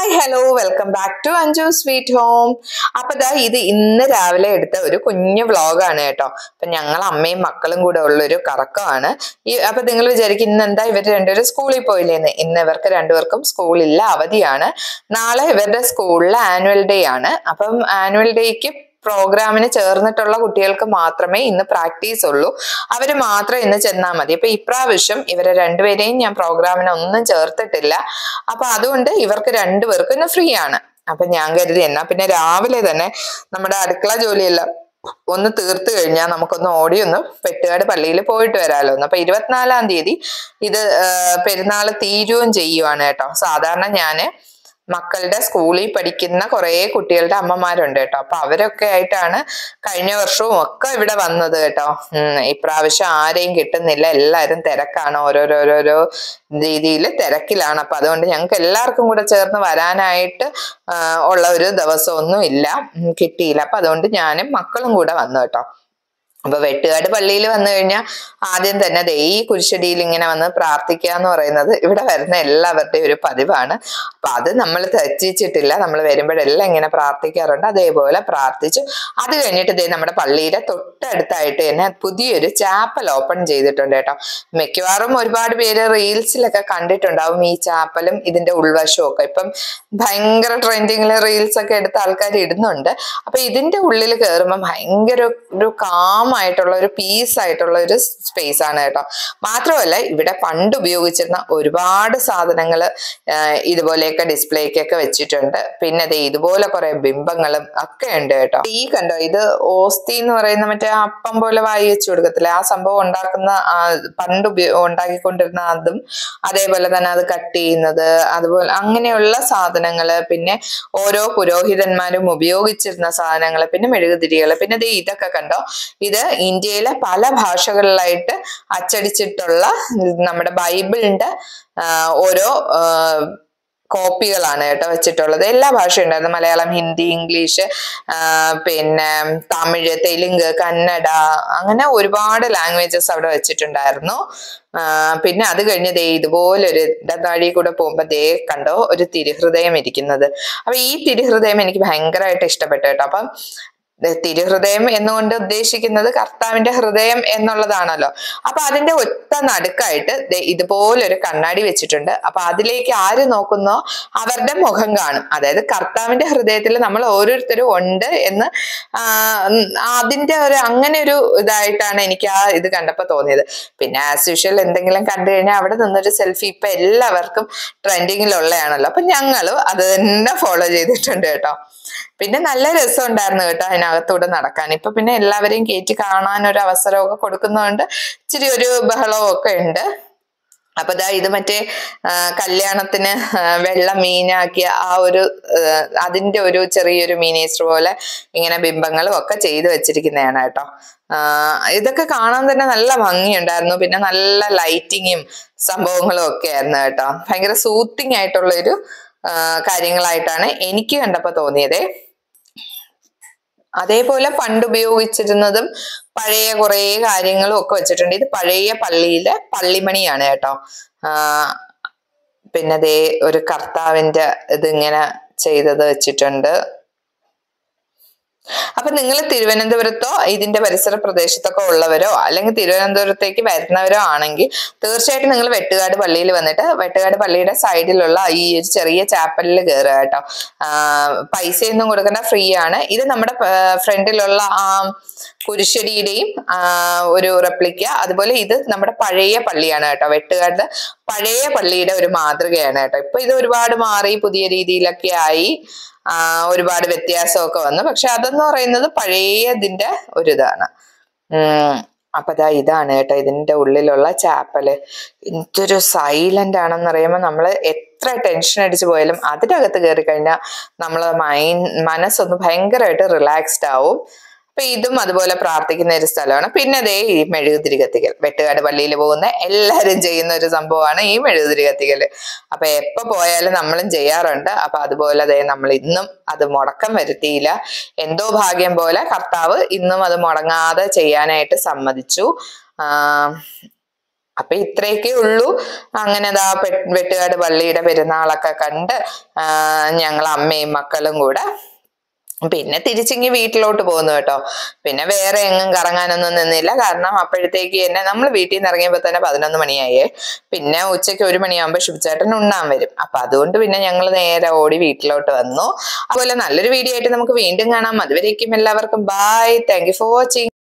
hi hello welcome back to Anju sweet home അപ്പൊ ദാ ഇത് ഇന്ന് രാവിലെ എടുത്ത ഒരു കുഞ്ഞു വ്ളോഗാണ് കേട്ടോ അപ്പൊ ഞങ്ങൾ അമ്മയും മക്കളും കൂടെ ഉള്ളൊരു കറക്കമാണ് ഈ അപ്പൊ നിങ്ങൾ വിചാരിക്കും ഇന്ന് എന്താ ഇവർ രണ്ടുപേരും സ്കൂളിൽ പോയില്ലേന്ന് ഇന്ന് ഇവർക്ക് രണ്ടുപേർക്കും സ്കൂളില്ല അവധിയാണ് നാളെ ഇവരുടെ സ്കൂളിൽ ആനുവൽ ഡേ ആണ് അപ്പം ആനുവൽ ഡേക്ക് പ്രോഗ്രാമിന് ചേർന്നിട്ടുള്ള കുട്ടികൾക്ക് മാത്രമേ ഇന്ന് പ്രാക്ടീസ് ഉള്ളൂ അവർ മാത്രം ഇന്ന് ചെന്നാൽ മതി അപ്പൊ ഇപ്രാവശ്യം ഇവരെ രണ്ടുപേരെയും ഞാൻ പ്രോഗ്രാമിന് ഒന്നും ചേർത്തിട്ടില്ല അപ്പൊ അതുകൊണ്ട് ഇവർക്ക് രണ്ടുപേർക്കും ഇന്ന് ഫ്രീ ആണ് അപ്പൊ ഞാൻ കരുതി എന്നാ പിന്നെ രാവിലെ തന്നെ നമ്മുടെ അടുക്കള ജോലിയെല്ലാം ഒന്ന് തീർത്ത് കഴിഞ്ഞാൽ നമുക്കൊന്ന് ഓടി ഒന്ന് പെട്ടുകാട് പള്ളിയിൽ പോയിട്ട് വരാമല്ലോ എന്ന് അപ്പൊ ഇരുപത്തിനാലാം തീയതി ഇത് പെരുന്നാൾ തീരുകയും ചെയ്യുവാണ് കേട്ടോ സാധാരണ ഞാന് മക്കളുടെ സ്കൂളിൽ പഠിക്കുന്ന കുറേ കുട്ടികളുടെ അമ്മമാരുണ്ട് കേട്ടോ അപ്പൊ അവരൊക്കെ ആയിട്ടാണ് കഴിഞ്ഞ വർഷവും ഒക്കെ ഇവിടെ വന്നത് കേട്ടോ ഉം ഇപ്രാവശ്യം ആരെയും കിട്ടുന്നില്ല എല്ലാവരും തിരക്കാണ് ഓരോരോരോരോ രീതിയിൽ തിരക്കിലാണ് അപ്പൊ അതുകൊണ്ട് ഞങ്ങൾക്ക് എല്ലാവർക്കും കൂടെ ചേർന്ന് വരാനായിട്ട് ആ, ഉള്ള ഒരു ദിവസമൊന്നും ഇല്ല ഉം, കിട്ടിയില്ല അപ്പൊ അതുകൊണ്ട് ഞാനും മക്കളും കൂടെ വന്നു കേട്ടോ അപ്പൊ വെട്ടുകാട് പള്ളിയിൽ വന്നു കഴിഞ്ഞാൽ ആദ്യം തന്നെ ദേ ഈ കുരിശടിയിൽ ഇങ്ങനെ വന്ന് പ്രാർത്ഥിക്കുക എന്ന് പറയുന്നത് ഇവിടെ വരുന്ന എല്ലാവരുടെയും ഒരു പതിവാണ് അപ്പൊ അത് നമ്മൾ തെറ്റിച്ചിട്ടില്ല നമ്മൾ വരുമ്പോഴെല്ലാം ഇങ്ങനെ പ്രാർത്ഥിക്കാറുണ്ട് അതേപോലെ പ്രാർത്ഥിച്ചു അത് കഴിഞ്ഞിട്ട് ദേ നമ്മുടെ പള്ളിയുടെ തൊട്ടടുത്തായിട്ട് തന്നെ പുതിയൊരു ചാപ്പൽ ഓപ്പൺ ചെയ്തിട്ടുണ്ട് കേട്ടോ മിക്കവാറും ഒരുപാട് പേര് റീൽസിലൊക്കെ കണ്ടിട്ടുണ്ടാവും ഈ ചാപ്പലും ഇതിന്റെ ഉൾവശവും ഒക്കെ ഇപ്പം ഭയങ്കര ട്രെൻഡിങ്ങിൽ റീൽസ് ഒക്കെ എടുത്ത് ആൾക്കാർ ഇടുന്നുണ്ട് അപ്പൊ ഇതിന്റെ ഉള്ളിൽ കയറുമ്പോൾ ഭയങ്കര ഒരു കാം ആയിട്ടുള്ള ഒരു പീസ് ആയിട്ടുള്ള ഒരു സ്പേസ് ആണ് കേട്ടോ മാത്രമല്ല ഇവിടെ പണ്ട് ഉപയോഗിച്ചിരുന്ന ഒരുപാട് സാധനങ്ങൾ ഇതുപോലെയൊക്കെ ഡിസ്പ്ലേക്കൊക്കെ വെച്ചിട്ടുണ്ട് പിന്നെ ദേ ഇതുപോലെ കുറെ ബിംബങ്ങളും ഒക്കെ ഉണ്ട് കേട്ടോ ഈ കണ്ടോ ഇത് ഓസ്തി എന്ന് പറയുന്ന മറ്റേ അപ്പം പോലെ വായി വെച്ച് കൊടുക്കത്തില്ലേ ആ സംഭവം ഉണ്ടാക്കുന്ന ആ പണ്ട് ഉപയോ ഉണ്ടാക്കിക്കൊണ്ടിരുന്ന അതും അതേപോലെ തന്നെ അത് കട്ട് ചെയ്യുന്നത് അതുപോലെ അങ്ങനെയുള്ള സാധനങ്ങള് പിന്നെ ഓരോ പുരോഹിതന്മാരും ഉപയോഗിച്ചിരുന്ന സാധനങ്ങൾ പിന്നെ മെഴുകുതിരികൾ പിന്നെ ദേ ഇതൊക്കെ കണ്ടോ ഇത് ഇന്ത്യയിലെ പല ഭാഷകളിലായിട്ട് അച്ചടിച്ചിട്ടുള്ള നമ്മുടെ ബൈബിളിന്റെ ആ, ഓരോ ആ, കോപ്പികളാണ് കേട്ടോ വെച്ചിട്ടുള്ളത് എല്ലാ ഭാഷയും ഉണ്ടായിരുന്നു മലയാളം ഹിന്ദി ഇംഗ്ലീഷ് ആ, പിന്നെ തമിഴ് തെലുങ്ക് കന്നഡ അങ്ങനെ ഒരുപാട് ലാംഗ്വേജസ് അവിടെ വെച്ചിട്ടുണ്ടായിരുന്നു ആ, പിന്നെ അത് കഴിഞ്ഞ് ദേ ഇതുപോലൊരു ഇടനാഴി കൂടെ പോകുമ്പോ ദേ കണ്ടോ ഒരു തിരുഹൃദയം ഇരിക്കുന്നത് അപ്പൊ ഈ തിരുഹൃദയം എനിക്ക് ഭയങ്കരമായിട്ട് ഇഷ്ടപ്പെട്ടു കേട്ടോ അപ്പം ദേ തിരുഹൃദയം എന്നുകൊണ്ട് ഉദ്ദേശിക്കുന്നത് കർത്താവിന്റെ ഹൃദയം എന്നുള്ളതാണല്ലോ അപ്പൊ അതിന്റെ ഒറ്റ നടുക്കായിട്ട് ദേ ഇതുപോലൊരു കണ്ണാടി വെച്ചിട്ടുണ്ട് അപ്പൊ അതിലേക്ക് ആര് നോക്കുന്നോ അവരുടെ മുഖം കാണും അതായത് കർത്താവിന്റെ ഹൃദയത്തിൽ നമ്മൾ ഓരോരുത്തരും ഉണ്ട് എന്ന് ആ, ഉം, അതിന്റെ ഒരു അങ്ങനെ ഒരു ഇതായിട്ടാണ് എനിക്ക് ആ ഇത് കണ്ടപ്പോ തോന്നിയത് പിന്നെ ആസ് യൂഷ്വൽ എന്തെങ്കിലും കണ്ടു കഴിഞ്ഞാൽ അവിടെ നിന്നൊരു സെൽഫി ഇപ്പൊ എല്ലാവർക്കും ട്രെൻഡിങ്ങിലുള്ളതാണല്ലോ അപ്പൊ ഞങ്ങളും അത് തന്നെ ഫോളോ ചെയ്തിട്ടുണ്ട് കേട്ടോ പിന്നെ നല്ല രസം ഉണ്ടായിരുന്നു കേട്ടോ അതിനകത്തൂടെ നടക്കാൻ ഇപ്പൊ പിന്നെ എല്ലാവരെയും കയറ്റി കാണാൻ ഒരു അവസരമൊക്കെ കൊടുക്കുന്നതുകൊണ്ട് ഇച്ചിരി ഒരു ബഹളവും ഒക്കെ ഉണ്ട് അപ്പൊ ദാ ഇത് മറ്റേ ആ, കല്യാണത്തിന് ആ, വെള്ള മീനാക്കിയ ആ ഒരു ആ, അതിന്റെ ഒരു ചെറിയൊരു മീനേസ്റ്റർ പോലെ ഇങ്ങനെ ബിംബങ്ങളും ഒക്കെ ചെയ്തു വെച്ചിരിക്കുന്നതാണ് കേട്ടോ ആ, ഇതൊക്കെ കാണാൻ തന്നെ നല്ല ഭംഗിയുണ്ടായിരുന്നു പിന്നെ നല്ല ലൈറ്റിങ്ങും സംഭവങ്ങളും ഒക്കെ ആയിരുന്നു കേട്ടോ ഭയങ്കര സൂത്തിങ് ആയിട്ടുള്ള ഒരു ആ, കാര്യങ്ങളായിട്ടാണ് എനിക്ക് കണ്ടപ്പോ തോന്നിയതേ അതേപോലെ പണ്ട് ഉപയോഗിച്ചിരുന്നതും പഴയ കുറേ കാര്യങ്ങളും ഒക്കെ വെച്ചിട്ടുണ്ട് ഇത് പഴയ പള്ളിയിലെ പള്ളിമണിയാണ് കേട്ടോ ആ പിന്നെ ദേ ഒരു കർത്താവിന്റെ ഇതിങ്ങനെ ചെയ്തത് വെച്ചിട്ടുണ്ട് അപ്പൊ നിങ്ങൾ തിരുവനന്തപുരത്തോ ഇതിന്റെ പരിസര പ്രദേശത്തൊക്കെ ഉള്ളവരോ അല്ലെങ്കിൽ തിരുവനന്തപുരത്തേക്ക് വരുന്നവരോ ആണെങ്കിൽ തീർച്ചയായിട്ടും നിങ്ങൾ വെട്ടുകാട് പള്ളിയിൽ വന്നിട്ട് വെട്ടുകാട് പള്ളിയുടെ സൈഡിലുള്ള ഈ ഒരു ചെറിയ ചാപ്പലിൽ കയറുക കേട്ടോ ആഹ് പൈസയൊന്നും കൊടുക്കേണ്ട ഫ്രീ ആണ് ഇത് നമ്മുടെ ഫ്രണ്ടിലുള്ള ആ കുരിശടിയുടെയും ആഹ് ഒരു റെപ്ലിക്ക അതുപോലെ ഇത് നമ്മുടെ പഴയ പള്ളിയാണ് കേട്ടോ വെട്ടുകാട് പഴയ പള്ളിയുടെ ഒരു മാതൃകയാണ് കേട്ടോ ഇപ്പൊ ഇത് ഒരുപാട് മാറി പുതിയ രീതിയിലൊക്കെ ആയി ആ, ഒരുപാട് വ്യത്യാസമൊക്കെ വന്നു പക്ഷെ അതെന്ന് പറയുന്നത് പഴയതിന്റെ ഒരു ഇതാണ് ഉം അപ്പൊ ദാ ഇതാണ് കേട്ടോ ഇതിന്റെ ഉള്ളിലുള്ള ചാപ്പല് എന്തൊരു സൈലന്റ് ആണെന്ന് അറിയുമ്പോൾ നമ്മൾ എത്ര ടെൻഷൻ അടിച്ചു പോയാലും അതിനകത്ത് കയറി കഴിഞ്ഞാൽ നമ്മളെ മൈൻഡ് മനസ്സൊന്ന് ഭയങ്കരമായിട്ട് റിലാക്സ്ഡ് ആവും അപ്പൊ ഇതും അതുപോലെ പ്രാർത്ഥിക്കുന്ന ഒരു സ്ഥലമാണ് പിന്നെ ദേ ഈ മെഴുകുതിരി കത്തിക്കൽ വെട്ടുകാട് പള്ളിയിൽ പോകുന്ന എല്ലാവരും ചെയ്യുന്ന ഒരു സംഭവമാണ് ഈ മെഴുകുതിരി കത്തിക്കൽ അപ്പൊ എപ്പോ പോയാലും നമ്മളും ചെയ്യാറുണ്ട് അപ്പൊ അതുപോലെ ദേ നമ്മൾ ഇന്നും അത് മുടക്കം വരുത്തിയില്ല എന്തോ ഭാഗ്യം പോലെ കർത്താവ് ഇന്നും അത് മുടങ്ങാതെ ചെയ്യാനായിട്ട് സമ്മതിച്ചു ആ അപ്പൊ ഇത്രയൊക്കെ ഉള്ളൂ അങ്ങനെ ദാ പെ- വെട്ടുകാട് പള്ളിയുടെ പെരുന്നാളൊക്കെ കണ്ട് ഞങ്ങൾ അമ്മയും മക്കളും കൂടെ പിന്നെ തിരിച്ചിങ്ങി വീട്ടിലോട്ട് പോകുന്നു കേട്ടോ പിന്നെ വേറെ എങ്ങും കറങ്ങാനൊന്നും നിന്നില്ല കാരണം അപ്പോഴത്തേക്ക് തന്നെ നമ്മൾ വീട്ടിൽ നിന്ന് ഇറങ്ങിയപ്പോൾ തന്നെ പതിനൊന്ന് മണിയായേ പിന്നെ ഉച്ചയ്ക്ക് ഒരു മണിയാകുമ്പോൾ ശുഭചേട്ടൻ ഉണ്ണാൻ വരും അപ്പൊ അതുകൊണ്ട് പിന്നെ ഞങ്ങൾ നേരെ ഓടി വീട്ടിലോട്ട് വന്നു അതുപോലെ നല്ലൊരു വീഡിയോ ആയിട്ട് നമുക്ക് വീണ്ടും കാണാം അതുവരേക്കും എല്ലാവർക്കും bye thank you for watching